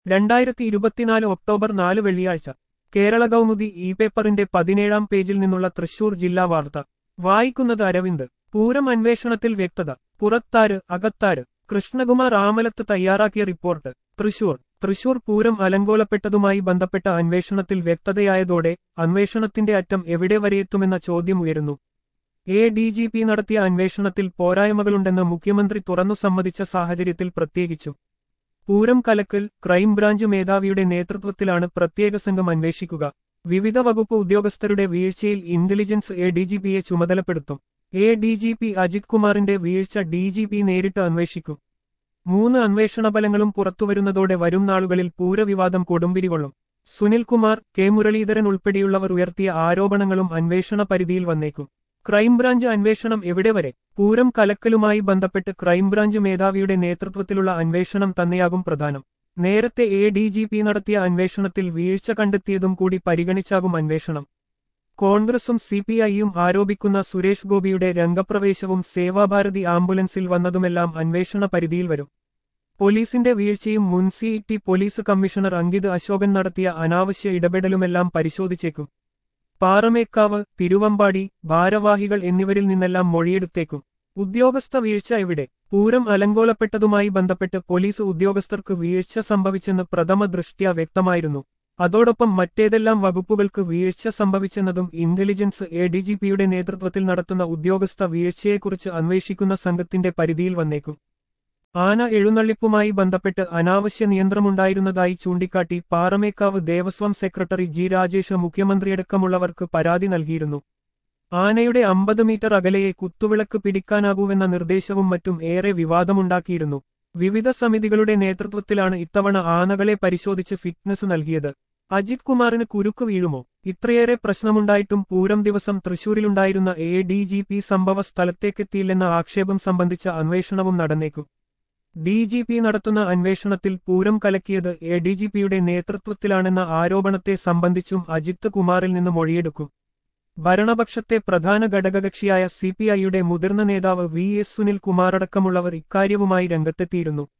രണ്ടായിരത്തി ഇരുപത്തിനാല് ഒക്ടോബർ നാല് വെള്ളിയാഴ്ച കേരള കൗമുദി ഇ പേപ്പറിന്റെ പതിനേഴാം പേജിൽ നിന്നുള്ള തൃശൂർ ജില്ലാ വാർത്ത വായിക്കുന്നത് അരവിന്ദ് പൂരം അന്വേഷണത്തിൽ വ്യക്തത പുറത്താര് അകത്താര് കൃഷ്ണകുമാർ ആമലത്ത് തയ്യാറാക്കിയ റിപ്പോർട്ട് തൃശൂർ തൃശൂർ പൂരം അലങ്കോലപ്പെട്ടതുമായി ബന്ധപ്പെട്ട അന്വേഷണത്തിൽ വ്യക്തതയായതോടെ അന്വേഷണത്തിന്റെ അറ്റം എവിടെ വരെയെത്തുമെന്ന ചോദ്യം ഉയരുന്നു എ ഡി ജി പി നടത്തിയ അന്വേഷണത്തിൽ പോരായ്മകളുണ്ടെന്ന് മുഖ്യമന്ത്രി തുറന്നു സമ്മതിച്ച സാഹചര്യത്തിൽ പ്രത്യേകിച്ചും പൂരം കലക്കൽ ക്രൈംബ്രാഞ്ച് മേധാവിയുടെ നേതൃത്വത്തിലാണ് പ്രത്യേക സംഘം അന്വേഷിക്കുക വിവിധ വകുപ്പ് ഉദ്യോഗസ്ഥരുടെ വീഴ്ചയിൽ ഇന്റലിജൻസ് എ ഡി ജി പിയെ ചുമതലപ്പെടുത്തും A D G P Ajith കുമാറിന്റെ വീഴ്ച ഡി ജി പി നേരിട്ട് അന്വേഷിക്കും മൂന്ന് അന്വേഷണ ഫലങ്ങളും പുറത്തുവരുന്നതോടെ വരും നാളുകളിൽ പൂരവിവാദം കൊടുമ്പിരികൊള്ളും സുനിൽകുമാർ കെ മുരളീധരൻ ഉൾപ്പെടെയുള്ളവർ ഉയർത്തിയ ആരോപണങ്ങളും അന്വേഷണ പരിധിയിൽ വന്നേക്കും ക്രൈംബ്രാഞ്ച് അന്വേഷണം എവിടെ വരെ പൂരം കലക്കലുമായി ബന്ധപ്പെട്ട് ക്രൈംബ്രാഞ്ച് മേധാവിയുടെ നേതൃത്വത്തിലുള്ള അന്വേഷണം തന്നെയാകും പ്രധാനം നേരത്തെ എ ഡി ജി പി നടത്തിയ അന്വേഷണത്തിൽ വീഴ്ച കണ്ടെത്തിയതും കൂടി പരിഗണിച്ചാകും അന്വേഷണം കോൺഗ്രസും സി പി ഐയും ആരോപിക്കുന്ന സുരേഷ് ഗോപിയുടെ രംഗപ്രവേശവും സേവാഭാരതി ആംബുലൻസിൽ വന്നതുമെല്ലാം അന്വേഷണ പരിധിയിൽ വരും പോലീസിന്റെ വീഴ്ചയും മുൻസിഇടി പോലീസ് കമ്മീഷണർ അങ്കിത് അശോകൻ നടത്തിയ അനാവശ്യ ഇടപെടലുമെല്ലാം പരിശോധിച്ചേക്കും പാറമേക്കാവ് തിരുവമ്പാടി ഭാരവാഹികൾ എന്നിവരിൽ നിന്നെല്ലാം മൊഴിയെടുത്തേക്കും ഉദ്യോഗസ്ഥ വീഴ്ച എവിടെ പൂരം അലങ്കോലപ്പെട്ടതുമായി ബന്ധപ്പെട്ട് പോലീസ് ഉദ്യോഗസ്ഥർക്ക് വീഴ്ച സംഭവിച്ചെന്ന് പ്രഥമ ദൃഷ്ട്യാ വ്യക്തമായിരുന്നു അതോടൊപ്പം മറ്റേതെല്ലാം വകുപ്പുകൾക്ക് വീഴ്ച സംഭവിച്ചെന്നതും ഇന്റലിജൻസ് എ ഡി ജി പിയുടെ നേതൃത്വത്തിൽ നടത്തുന്ന ഉദ്യോഗസ്ഥ വീഴ്ചയെക്കുറിച്ച് അന്വേഷിക്കുന്ന സംഘത്തിന്റെ പരിധിയിൽ വന്നേക്കും ആന എഴുന്നള്ളിപ്പുമായി ബന്ധപ്പെട്ട് അനാവശ്യ നിയന്ത്രണമുണ്ടായിരുന്നതായി ചൂണ്ടിക്കാട്ടി പാറമേക്കാവ് ദേവസ്വം സെക്രട്ടറി ജി രാജേഷ് മുഖ്യമന്ത്രിയടക്കമുള്ളവർക്ക് പരാതി നൽകിയിരുന്നു ആനയുടെ അമ്പത് മീറ്റർ അകലെയെ കുത്തുവിളക്ക് പിടിക്കാനാകൂവെന്ന നിർദ്ദേശവും മറ്റും ഏറെ വിവാദമുണ്ടാക്കിയിരുന്നു വിവിധ സമിതികളുടെ നേതൃത്വത്തിലാണ് ഇത്തവണ ആനകളെ പരിശോധിച്ച് ഫിറ്റ്നസ് നൽകിയത് അജിത് കുമാറിന് കുരുക്ക് വീഴുമോ ഇത്രയേറെ പ്രശ്നമുണ്ടായിട്ടും പൂരം ദിവസം തൃശൂരിലുണ്ടായിരുന്ന എ ഡി ജി പി സംഭവ സ്ഥലത്തേക്കെത്തിയില്ലെന്ന ആക്ഷേപം സംബന്ധിച്ച അന്വേഷണവും നടന്നേക്കും ഡി ജി പി നടത്തുന്ന അന്വേഷണത്തിൽ പൂരം കലക്കിയത് എ ഡി ജി പിയുടെ നേതൃത്വത്തിലാണെന്ന ആരോപണത്തെ സംബന്ധിച്ചും അജിത് കുമാറിൽ നിന്ന് മൊഴിയെടുക്കും ഭരണപക്ഷത്തെ പ്രധാന ഘടകകക്ഷിയായ സി പി ഐയുടെ മുതിർന്ന നേതാവ് വി എസ് സുനിൽ കുമാറടക്കമുള്ളവർ ഇക്കാര്യവുമായി രംഗത്തെത്തിയിരുന്നു